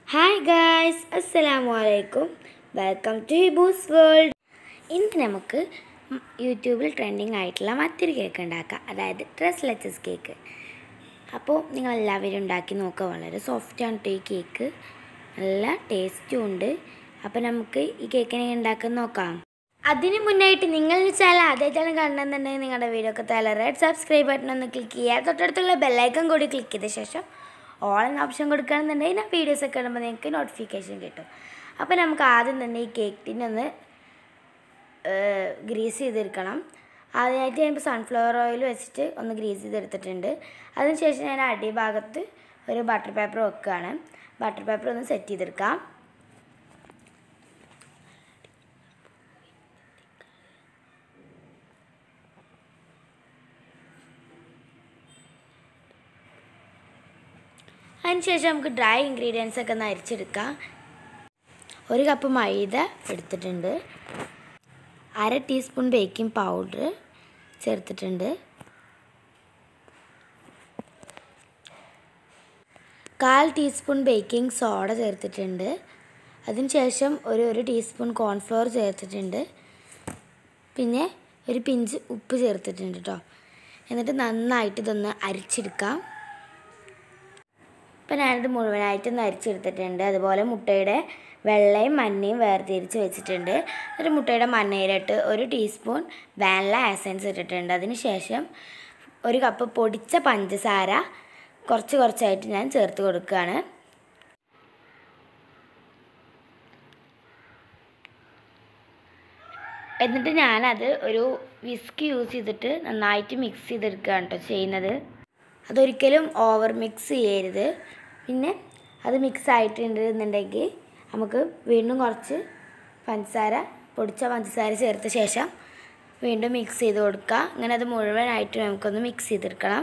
hi guys അസ്സലാമു അലൈക്കും welcome to ഹിബൂസ് world ഇന്ന് നമുക്ക് ഉം യൂട്യൂബിൽ ട്രെൻഡിങ് ആയിട്ടുള്ള മറ്റൊരു കേക്ക് ഉണ്ടാക്കാം അതായത് ഡ്രസ് ലെച്ചസ് കേക്ക് അപ്പോൾ നിങ്ങളെല്ലാവരും ഉണ്ടാക്കി നോക്കുക വളരെ സോഫ്റ്റാണ് കേട്ടോ ഈ കേക്ക് നല്ല ടേസ്റ്റും ഉണ്ട് അപ്പോൾ നമുക്ക് ഈ കേക്കിനെ ഉണ്ടാക്കാൻ നോക്കാം അതിന് മുന്നായിട്ട് നിങ്ങൾ ചാനൽ ആദ്യമായിട്ടാണ് കാണുന്നുണ്ടെങ്കിൽ നിങ്ങളുടെ വീഡിയോ ഒക്കെ തല റെഡ് സബ്സ്ക്രൈബ് ബട്ടൺ ഒന്ന് ക്ലിക്ക് ചെയ്യുക തൊട്ടടുത്തുള്ള ബെല്ലൈക്കൺ കൂടി ക്ലിക്ക് ചെയ്ത ശേഷം ഓൾ എന്ന ഓപ്ഷൻ കൊടുക്കുകയാണെന്നുണ്ടെങ്കിൽ ഞാൻ വീഡിയോസ് ഒക്കെ ഇടുമ്പോൾ നിങ്ങൾക്ക് നോട്ടിഫിക്കേഷൻ കിട്ടും അപ്പോൾ നമുക്ക് ആദ്യം തന്നെ ഈ കേക്കിനെ ഒന്ന് ഗ്രീസ് ചെയ്തെടുക്കണം ആദ്യമായിട്ട് ഞാനിപ്പോൾ സൺഫ്ലവർ ഓയിൽ വെച്ചിട്ട് ഒന്ന് ഗ്രീസ് ചെയ്തെടുത്തിട്ടുണ്ട് അതിനുശേഷം ഞാൻ അടിഭാഗത്ത് ഒരു ബട്ടർ പേപ്പർ വെക്കുകയാണ് ബട്ടർ പേപ്പർ ഒന്ന് സെറ്റ് ചെയ്തെടുക്കാം അതിനുശേഷം നമുക്ക് ഡ്രൈ ഇൻഗ്രീഡിയൻസ് ഒക്കെ ഒന്ന് അരിച്ചെടുക്കാം ഒരു കപ്പ് മൈദ എടുത്തിട്ടുണ്ട് അര ടീസ്പൂൺ ബേക്കിംഗ് പൗഡർ ചേർത്തിട്ടുണ്ട് കാൽ ടീസ്പൂൺ ബേക്കിംഗ് സോഡ ചേർത്തിട്ടുണ്ട് അതിനുശേഷം ഒരു ഒരു ടീസ്പൂൺ കോൺഫ്ലോർ ചേർത്തിട്ടുണ്ട് പിന്നെ ഒരു പിഞ്ച് ഉപ്പ് ചേർത്തിട്ടുണ്ട് കേട്ടോ എന്നിട്ട് നന്നായിട്ട് ഇതൊന്ന് അരിച്ചെടുക്കാം ഇപ്പം ഞാനിത് മുഴുവനായിട്ടൊന്ന് അരിച്ചെടുത്തിട്ടുണ്ട് അതുപോലെ മുട്ടയുടെ വെള്ളയും മഞ്ഞയും വേർതിരിച്ച് വെച്ചിട്ടുണ്ട് എന്നിട്ട് മുട്ടയുടെ മഞ്ഞയിലിട്ട് ഒരു ടീസ്പൂൺ വാനില എസൻസ് ഇട്ടിട്ടുണ്ട് അതിന് ശേഷം ഒരു കപ്പ് പൊടിച്ച പഞ്ചസാര കുറച്ച് കുറച്ചായിട്ട് ഞാൻ ചേർത്ത് കൊടുക്കുകയാണ് എന്നിട്ട് ഞാനത് ഒരു വിസ്ക് യൂസ് ചെയ്തിട്ട് നന്നായിട്ട് മിക്സ് ചെയ്തെടുക്കുകയാണ് കേട്ടോ ചെയ്യുന്നത് അതൊരിക്കലും ഓവർ മിക്സ് ചെയ്യരുത് പിന്നെ അത് മിക്സ് ആയിട്ടുണ്ട് എന്നുണ്ടെങ്കിൽ നമുക്ക് വീണ്ടും കുറച്ച് പഞ്ചസാര പൊടിച്ച പഞ്ചസാര ചേർത്ത ശേഷം വീണ്ടും മിക്സ് ചെയ്ത് കൊടുക്കുക അങ്ങനെ അത് മുഴുവനായിട്ട് നമുക്കൊന്ന് മിക്സ് ചെയ്തെടുക്കണം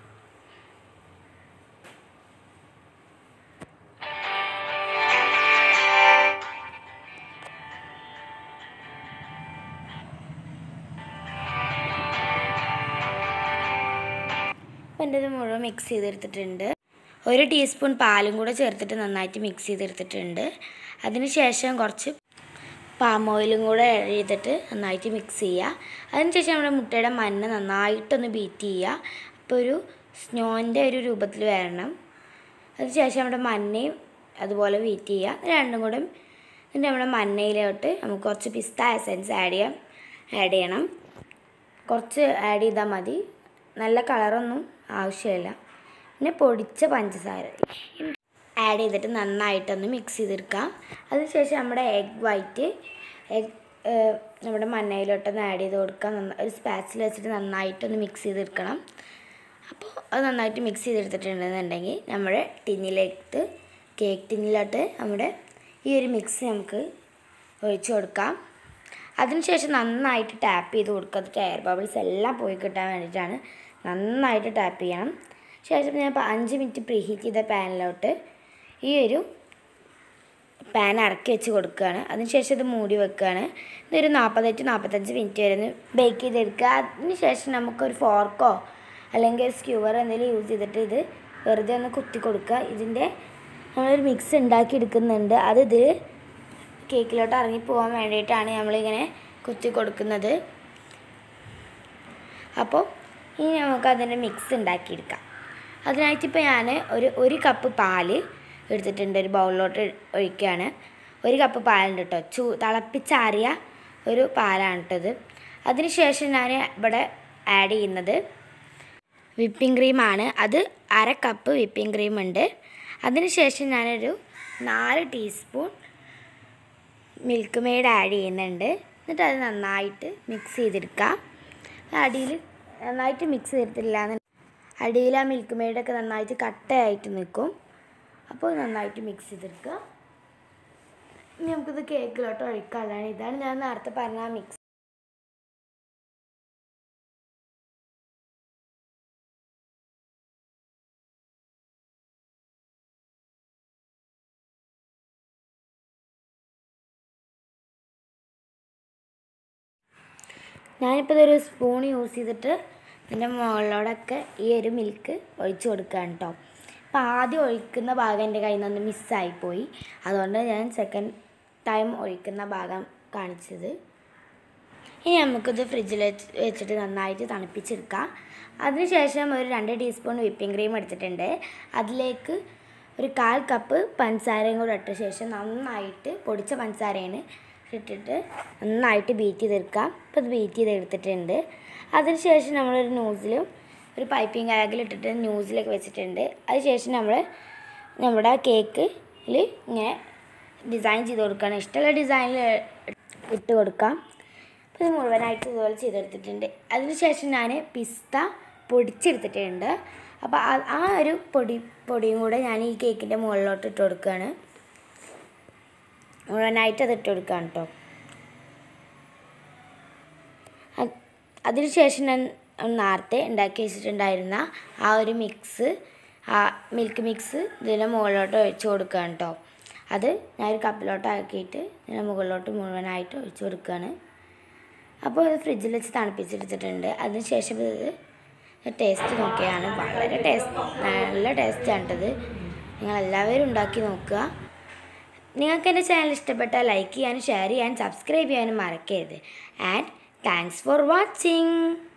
അപ്പം എൻ്റെ ഇത് മുഴുവൻ മിക്സ് ചെയ്തെടുത്തിട്ടുണ്ട് ഒരു ടീസ്പൂൺ പാലും കൂടെ ചേർത്തിട്ട് നന്നായിട്ട് മിക്സ് ചെയ്തെടുത്തിട്ടുണ്ട് അതിന് ശേഷം കുറച്ച് പാം ഓയിലും കൂടെ ആഡ് ചെയ്തിട്ട് നന്നായിട്ട് മിക്സ് ചെയ്യുക അതിനുശേഷം നമ്മുടെ മുട്ടയുടെ മഞ്ഞ നന്നായിട്ടൊന്ന് ബീറ്റ് ചെയ്യുക അപ്പോൾ ഒരു സ്നോൻ്റെ ഒരു രൂപത്തിൽ വരണം അതിനുശേഷം നമ്മുടെ മഞ്ഞയും അതുപോലെ ബീറ്റ് ചെയ്യുക രണ്ടും കൂടെ എന്നിട്ട് നമ്മുടെ മഞ്ഞയിലോട്ട് നമുക്ക് കുറച്ച് പിസ്ത എസൻസ് ആഡ് ചെയ്യാം ആഡ് ചെയ്യണം കുറച്ച് ആഡ് ചെയ്താൽ മതി നല്ല കളറൊന്നും ആവശ്യമില്ല പിന്നെ പൊടിച്ച പഞ്ചസാര ആഡ് ചെയ്തിട്ട് നന്നായിട്ടൊന്ന് മിക്സ് ചെയ്തെടുക്കാം അതിനുശേഷം നമ്മുടെ എഗ് വൈറ്റ് എഗ് നമ്മുടെ മണ്ണയിലോട്ടൊന്ന് ആഡ് ചെയ്ത് കൊടുക്കാം നന്ന ഒരു സ്പാച്ചിൽ വെച്ചിട്ട് നന്നായിട്ടൊന്ന് മിക്സ് ചെയ്തെടുക്കണം അപ്പോൾ അത് നന്നായിട്ട് മിക്സ് ചെയ്തെടുത്തിട്ടുണ്ടെന്നുണ്ടെങ്കിൽ നമ്മുടെ ടിന്നിലേക്ക് കേക്ക് ടിന്നിലോട്ട് നമ്മുടെ ഈ ഒരു മിക്സ് നമുക്ക് ഒഴിച്ചു കൊടുക്കാം അതിനുശേഷം നന്നായിട്ട് ടാപ്പ് ചെയ്ത് കൊടുക്കുക അത് എയർ ബബിൾസ് എല്ലാം പോയി കിട്ടാൻ വേണ്ടിയിട്ടാണ് നന്നായിട്ട് ടാപ്പ് ചെയ്യണം ശേഷം ഞാൻ ഇപ്പോൾ അഞ്ച് മിനിറ്റ് പ്രീ ഹീറ്റ് ചെയ്ത പാനിലോട്ട് ഈ ഒരു പാൻ ഇറക്കി വെച്ച് കൊടുക്കുകയാണ് അതിനുശേഷം ഇത് മൂടി വെക്കുകയാണ് ഇതൊരു നാൽപ്പത്തെട്ട് നാൽപ്പത്തഞ്ച് മിനിറ്റ് വരെ ഒന്ന് ബേക്ക് ചെയ്തെടുക്കുക അതിനുശേഷം നമുക്കൊരു ഫോർക്കോ അല്ലെങ്കിൽ ഒരു സ്ക്യൂവർ എന്തെങ്കിലും യൂസ് ചെയ്തിട്ട് ഇത് വെറുതെ ഒന്ന് കുത്തി കൊടുക്കുക ഇതിൻ്റെ നമ്മളൊരു മിക്സ് ഉണ്ടാക്കി എടുക്കുന്നുണ്ട് അത് ഇതിൽ കേക്കിലോട്ട് ഇറങ്ങി പോകാൻ വേണ്ടിയിട്ടാണ് നമ്മളിങ്ങനെ കുത്തി കൊടുക്കുന്നത് അപ്പോൾ ഇനി നമുക്ക് അതിൻ്റെ മിക്സ് ഉണ്ടാക്കിയെടുക്കാം അതിനായിട്ട് ഇപ്പോൾ ഞാൻ ഒരു ഒരു കപ്പ് പാല് എടുത്തിട്ടുണ്ട് ഒരു ബൗളിലോട്ട് ഒഴിക്കുകയാണ് ഒരു കപ്പ് പാലുണ്ട് കേട്ടോ ചൂ തിളപ്പിച്ചാറിയ ഒരു പാലാണ് കേട്ടത് അതിനുശേഷം ഞാൻ ഇവിടെ ആഡ് ചെയ്യുന്നത് വിപ്പിംഗ് ക്രീമാണ് അത് അര കപ്പ് വിപ്പിംഗ് ക്രീം ഉണ്ട് അതിനുശേഷം ഞാനൊരു നാല് ടീസ്പൂൺ മിൽക്ക് മെയ്ഡ് ആഡ് ചെയ്യുന്നുണ്ട് എന്നിട്ട് അത് നന്നായിട്ട് മിക്സ് ചെയ്തെടുക്കാം അടിയിൽ നന്നായിട്ട് മിക്സ് ചെയ്തിട്ടില്ല അടിയിൽ ആ മിൽക്ക് മെയ്ഡൊക്കെ നന്നായിട്ട് കട്ടയായിട്ട് നിൽക്കും അപ്പോൾ നന്നായിട്ട് മിക്സ് ചെയ്തെടുക്കുക ഇനി നമുക്കിത് കേക്കിലോട്ട് ഒഴിക്കാനുള്ളതാണ് ഇതാണ് ഞാൻ നേരത്തെ പറഞ്ഞ ആ മിക്സ് ഞാനിപ്പോൾ ഇതൊരു സ്പൂൺ യൂസ് ചെയ്തിട്ട് ഇതിൻ്റെ മുകളിലോടൊക്കെ ഈ ഒരു മിൽക്ക് ഒഴിച്ച് കൊടുക്കുകയാണ് കേട്ടോ അപ്പോൾ ആദ്യം ഒഴിക്കുന്ന ഭാഗം എൻ്റെ കയ്യിൽ നിന്ന് മിസ്സായിപ്പോയി അതുകൊണ്ട് ഞാൻ സെക്കൻഡ് ടൈം ഒഴിക്കുന്ന ഭാഗം കാണിച്ചത് ഇനി നമുക്കിത് ഫ്രിഡ്ജിൽ വെച്ച് വെച്ചിട്ട് നന്നായിട്ട് തണുപ്പിച്ചെടുക്കാം അതിനുശേഷം ഒരു രണ്ട് ടീസ്പൂൺ വിപ്പിംഗ് ക്രീം എടുത്തിട്ടുണ്ട് അതിലേക്ക് ഒരു കാൽ കപ്പ് പഞ്ചസാരയും കൂടെ ഇട്ട ശേഷം നന്നായിട്ട് പൊടിച്ച പഞ്ചസാരയാണ് ഇട്ടിട്ട് നന്നായിട്ട് ബീറ്റ് ചെയ്തെടുക്കാം അപ്പോൾ ഇത് ബീറ്റ് ചെയ്തെടുത്തിട്ടുണ്ട് അതിനുശേഷം നമ്മളൊരു ന്യൂസിലും ഒരു പൈപ്പിംഗ് ബാഗിൽ ഇട്ടിട്ട് ന്യൂസിലൊക്കെ വെച്ചിട്ടുണ്ട് അതിനുശേഷം നമ്മൾ നമ്മുടെ കേക്കിൽ ഇങ്ങനെ ഡിസൈൻ ചെയ്ത് കൊടുക്കണം ഇഷ്ടമുള്ള ഡിസൈനിൽ ഇട്ട് കൊടുക്കാം അപ്പോൾ ഇത് മുഴുവനായിട്ട് ഇതുപോലെ ചെയ്തെടുത്തിട്ടുണ്ട് അതിനുശേഷം ഞാൻ പിസ്ത പൊടിച്ചെടുത്തിട്ടുണ്ട് അപ്പോൾ ആ ആ ഒരു പൊടി പൊടിയും കൂടെ ഞാൻ ഈ കേക്കിൻ്റെ മുകളിലോട്ട് ഇട്ട് കൊടുക്കുകയാണ് മുഴുവനായിട്ട് അത് ഇട്ട് കൊടുക്കുകയാണ് കേട്ടോ അതിനുശേഷം ഞാൻ നേരത്തെ ഉണ്ടാക്കി വെച്ചിട്ടുണ്ടായിരുന്ന ആ ഒരു മിക്സ് ആ മിൽക്ക് മിക്സ് ഇതിൻ്റെ മുകളിലോട്ട് ഒഴിച്ച് കൊടുക്കുകയാണ് കേട്ടോ അത് ഞാൻ ഒരു കപ്പിലോട്ട് ആക്കിയിട്ട് ഇതിൻ്റെ മുകളിലോട്ട് മുഴുവനായിട്ട് ഒഴിച്ച് കൊടുക്കുകയാണ് അപ്പോൾ ഇത് ഫ്രിഡ്ജിൽ വെച്ച് തണുപ്പിച്ചെടുത്തിട്ടുണ്ട് അതിനുശേഷം ഇത് ടേസ്റ്റ് നോക്കിയാണ് വളരെ ടേസ്റ്റ് നല്ല ടേസ്റ്റാണ് കേട്ടത് നിങ്ങളെല്ലാവരും ഉണ്ടാക്കി നോക്കുക നിങ്ങൾക്ക് എൻ്റെ ചാനൽ ഇഷ്ടപ്പെട്ടാൽ ലൈക്ക് ചെയ്യാനും ഷെയർ ചെയ്യാനും സബ്സ്ക്രൈബ് ചെയ്യാനും മറക്കരുത് ആൻഡ് താങ്ക്സ് ഫോർ വാച്ചിങ്